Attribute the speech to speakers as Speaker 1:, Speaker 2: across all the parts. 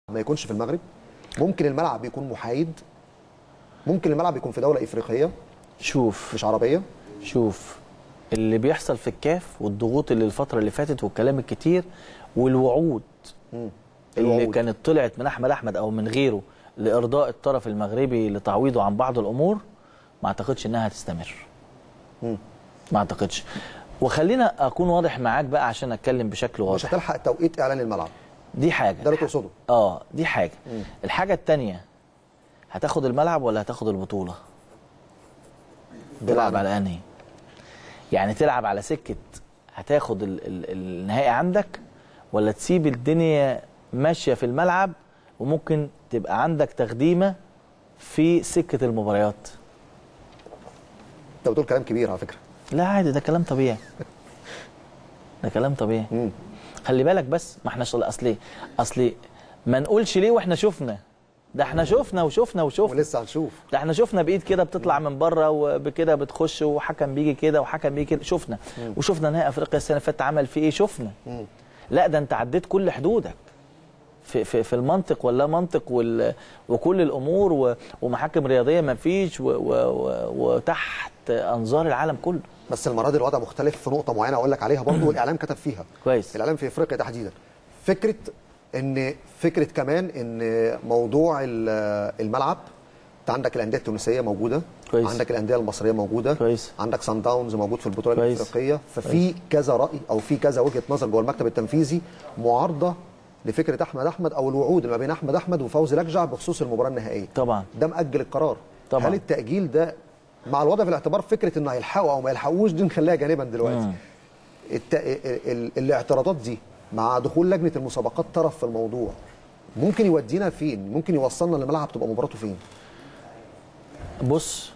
Speaker 1: ما يكونش في المغرب ممكن الملعب يكون محايد ممكن الملعب يكون في دوله افريقيه
Speaker 2: شوف
Speaker 1: مش عربيه
Speaker 2: شوف اللي بيحصل في الكاف والضغوط اللي الفتره اللي فاتت والكلام الكتير والوعود اللي
Speaker 1: الوعود.
Speaker 2: كانت طلعت من احمد احمد او من غيره لارضاء الطرف المغربي لتعويضه عن بعض الامور ما اعتقدش انها هتستمر ما اعتقدش وخلينا اكون واضح معاك بقى عشان اتكلم بشكل
Speaker 1: مش
Speaker 2: واضح
Speaker 1: هتلحق توقيت اعلان الملعب
Speaker 2: دي حاجه
Speaker 1: ده اللي تقصده
Speaker 2: اه دي حاجه الحاجه الثانيه هتاخد الملعب ولا هتاخد البطوله تلعب على انهي يعني تلعب على سكه هتاخد ال ال النهائي عندك ولا تسيب الدنيا ماشيه في الملعب وممكن تبقى عندك تقديمه في سكه المباريات
Speaker 1: انت بتقول كلام كبير على فكره
Speaker 2: لا عادي ده كلام طبيعي ده كلام طبيعي
Speaker 1: مم.
Speaker 2: خلي بالك بس ما احناش اصلي اصلي ما نقولش ليه واحنا شفنا ده احنا شفنا وشفنا وشفنا
Speaker 1: ولسه هنشوف
Speaker 2: ده احنا شفنا بايد كده بتطلع من بره وبكده بتخش وحكم بيجي كده وحكم بيجي كده شفنا وشفنا نهائي افريقيا السنه اللي فاتت عمل فيه ايه شفنا لا ده انت عديت كل حدودك في في في المنطق ولا منطق وال وكل الامور و- ومحاكم رياضيه ما فيش و- و- و- وتحت انظار العالم كله
Speaker 1: بس المره دي الوضع مختلف في نقطه معينه اقول لك عليها برضه والاعلام كتب فيها
Speaker 2: كويس
Speaker 1: الاعلام في افريقيا تحديدا فكره ان فكره كمان ان موضوع ال- الملعب انت عندك الانديه التونسيه موجوده
Speaker 2: كويس.
Speaker 1: عندك الانديه المصريه موجوده
Speaker 2: كويس.
Speaker 1: عندك سان داونز موجود في البطوله
Speaker 2: كويس.
Speaker 1: الافريقيه ففي كذا راي او في كذا وجهه نظر جوه المكتب التنفيذي معارضه لفكره احمد احمد او الوعود اللي ما بين احمد احمد وفوزي لكجع بخصوص المباراه النهائيه
Speaker 2: طبعا
Speaker 1: ده مأجل القرار
Speaker 2: طبعا.
Speaker 1: هل التأجيل ده مع الوضع في الاعتبار فكرة انه هيلحقوا او ما يلحقوش دي نخليها جانبا دلوقتي
Speaker 2: مم.
Speaker 1: الت... ال... ال... الاعتراضات دي مع دخول لجنة المسابقات طرف في الموضوع ممكن يودينا فين ممكن يوصلنا لملعب تبقى مباراته فين
Speaker 2: بص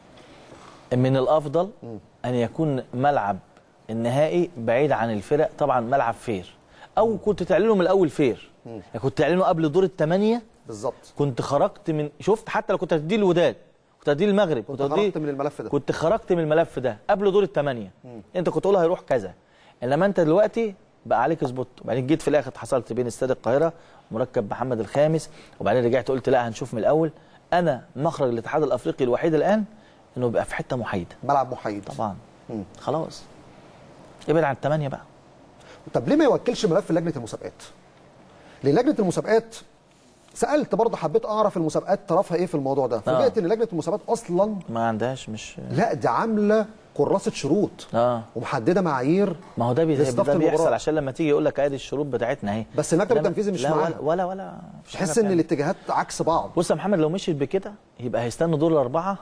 Speaker 2: من الافضل ان يكون ملعب النهائي بعيد عن الفرق طبعا ملعب فير او كنت تعلنه من الاول فير يعني كنت تعلنه قبل دور الثمانيه
Speaker 1: بالظبط
Speaker 2: كنت خرجت من شفت حتى لو كنت هتديه الوداد كنت هتديه المغرب
Speaker 1: كنت
Speaker 2: هتديه-
Speaker 1: خرجت من الملف ده
Speaker 2: كنت خرجت من الملف ده قبل دور الثمانيه انت كنت تقول هيروح كذا انما انت دلوقتي بقى عليك سبوت وبعدين جيت في الاخر حصلت بين استاد القاهره مركب محمد الخامس وبعدين رجعت قلت لا هنشوف من الاول انا مخرج الاتحاد الافريقي الوحيد الان انه يبقى في حته محايده
Speaker 1: ملعب محايد
Speaker 2: طبعا
Speaker 1: مم.
Speaker 2: خلاص ابعد عن الثمانيه بقى
Speaker 1: طب ليه ما يوكلش ملف لجنة المسابقات لان لجنة المسابقات سألت برضه حبيت اعرف المسابقات طرفها ايه في الموضوع ده فوجئت ان لجنة المسابقات اصلا
Speaker 2: ما عندهاش مش
Speaker 1: لا دي عامله كراسه شروط
Speaker 2: اه
Speaker 1: ومحدده معايير
Speaker 2: ما هو ده بي...
Speaker 1: لاستضافة
Speaker 2: ده بيحصل
Speaker 1: المباراة.
Speaker 2: عشان لما تيجي يقول لك ادي الشروط بتاعتنا اهي
Speaker 1: بس المكتب
Speaker 2: إنما-
Speaker 1: التنفيذي مش
Speaker 2: لا
Speaker 1: معاها.
Speaker 2: ولا ولا, ولا مفيش حاجة
Speaker 1: تحس ان
Speaker 2: بتعمل.
Speaker 1: الاتجاهات عكس بعض
Speaker 2: بص يا محمد لو مشيت بكده يبقى هيستنوا دور الاربعه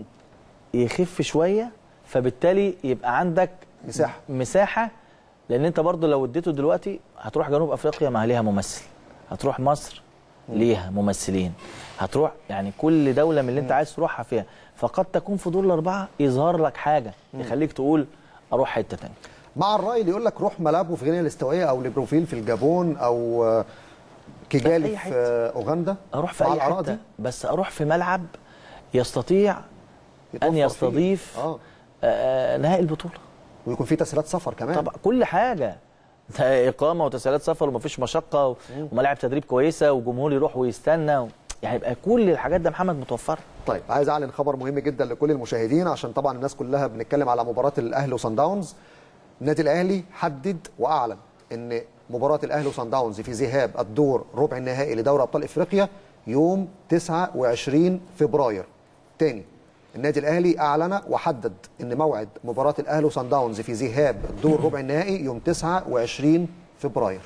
Speaker 2: يخف شويه فبالتالي يبقى عندك
Speaker 1: مساحه
Speaker 2: مساحه لان انت برضو لو اديته دلوقتي هتروح جنوب افريقيا ما ليها ممثل هتروح مصر ليها ممثلين هتروح يعني كل دوله من اللي انت عايز تروحها فيها فقد تكون في دور الاربعه يظهر لك حاجه يخليك تقول اروح حته ثانيه
Speaker 1: مع الراي اللي يقول لك روح ملابو في غينيا الاستوائيه او ليبروفيل في الجابون او آه،
Speaker 2: في
Speaker 1: كيجالي
Speaker 2: أي
Speaker 1: في
Speaker 2: حتة.
Speaker 1: آه، اوغندا
Speaker 2: اروح في
Speaker 1: مع
Speaker 2: اي
Speaker 1: الآراء
Speaker 2: حته
Speaker 1: دي
Speaker 2: بس اروح في ملعب يستطيع
Speaker 1: يتوفر
Speaker 2: ان
Speaker 1: فيه.
Speaker 2: يستضيف
Speaker 1: اه
Speaker 2: آه، نهائي البطوله
Speaker 1: ويكون في تسهيلات سفر كمان
Speaker 2: طبعا كل حاجه ده اقامه وتسهيلات سفر ومفيش مشقه و- وملاعب تدريب كويسه وجمهور يروح ويستنى و... يعني يبقى كل الحاجات ده محمد متوفره
Speaker 1: طيب عايز اعلن خبر مهم جدا لكل المشاهدين عشان طبعا الناس كلها بنتكلم على مباراه الاهلي وصن داونز النادي الاهلي حدد واعلن ان مباراه الاهلي وصن داونز في ذهاب الدور ربع النهائي لدوري ابطال افريقيا يوم 29 فبراير تاني النادي الاهلي اعلن وحدد ان موعد مباراه الاهلي وصن داونز في ذهاب الدور ربع النهائي يوم 29 فبراير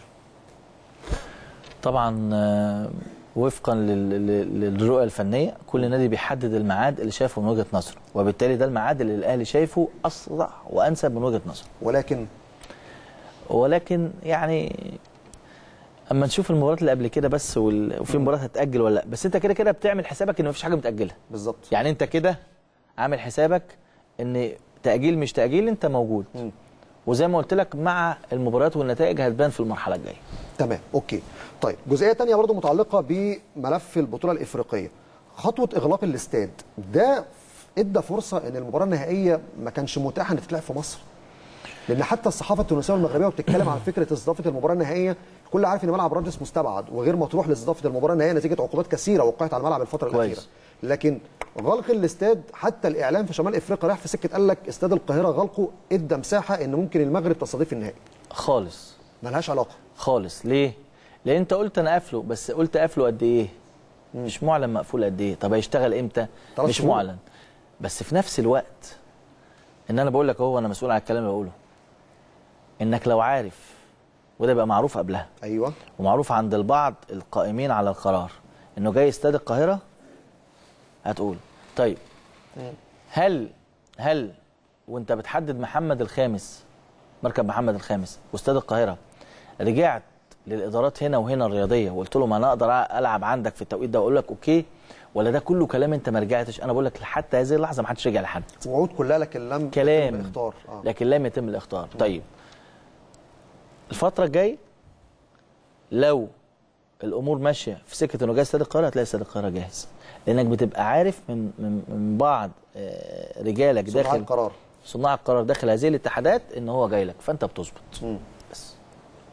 Speaker 2: طبعا آه، وفقا لل- لل- للرؤيه الفنيه كل نادي بيحدد الميعاد اللي شايفه من وجهه نظره وبالتالي ده الميعاد اللي الاهلي شايفه اسرع وانسب من وجهه نظره
Speaker 1: ولكن
Speaker 2: ولكن يعني اما نشوف المباريات اللي قبل كده بس وال... وفي مباراه هتاجل ولا لا بس انت كده كده بتعمل حسابك ان مفيش حاجه متاجله
Speaker 1: بالظبط
Speaker 2: يعني انت كده عامل حسابك ان تاجيل مش تاجيل انت موجود
Speaker 1: مم.
Speaker 2: وزي ما قلت لك مع المباريات والنتائج هتبان في المرحله الجايه
Speaker 1: تمام اوكي طيب جزئيه تانية برضو متعلقه بملف البطوله الافريقيه خطوه اغلاق الاستاد ده ادى فرصه ان المباراه النهائيه ما كانش متاح ان تتلعب في مصر لان حتى الصحافه التونسيه والمغربيه وبتتكلم عن فكره استضافه المباراه النهائيه الكل عارف ان ملعب رادس مستبعد وغير مطروح لاستضافه المباراه النهائيه نتيجه عقوبات كثيره وقعت على الملعب الفتره
Speaker 2: كويس.
Speaker 1: الاخيره لكن غلق الاستاد حتى الاعلام في شمال افريقيا رايح في سكه قال لك استاد القاهره غلقه ادى مساحه ان ممكن المغرب تستضيف النهائي
Speaker 2: خالص
Speaker 1: ملهاش علاقه
Speaker 2: خالص ليه؟ لان انت قلت انا قافله بس قلت قافله قد ايه؟ مش معلن مقفول قد ايه؟ طب هيشتغل امتى؟
Speaker 1: ثلاث
Speaker 2: مش
Speaker 1: شهور.
Speaker 2: معلن بس في نفس الوقت ان انا بقول لك اهو انا مسؤول عن الكلام اللي بقوله انك لو عارف وده بقى معروف قبلها
Speaker 1: ايوه
Speaker 2: ومعروف عند البعض القائمين على القرار انه جاي استاد القاهره هتقول طيب هل هل وانت بتحدد محمد الخامس مركب محمد الخامس واستاد القاهره رجعت للادارات هنا وهنا الرياضيه وقلت لهم انا اقدر العب عندك في التوقيت ده واقول لك اوكي ولا ده كله كلام انت ما رجعتش انا بقول لك حتى هذه اللحظه ما حدش رجع لحد
Speaker 1: وعود كلها لكن لم
Speaker 2: كلام
Speaker 1: يتم اختار آه.
Speaker 2: لكن لم يتم الاختار طيب الفتره الجايه لو الامور ماشيه في سكه انه جاي استاد القاهره هتلاقي استاد القاهره جاهز لانك بتبقى عارف من من, من بعض آه، رجالك
Speaker 1: صناع
Speaker 2: داخل
Speaker 1: القرار
Speaker 2: صناع القرار داخل هذه الاتحادات ان هو جاي لك فانت بتظبط بس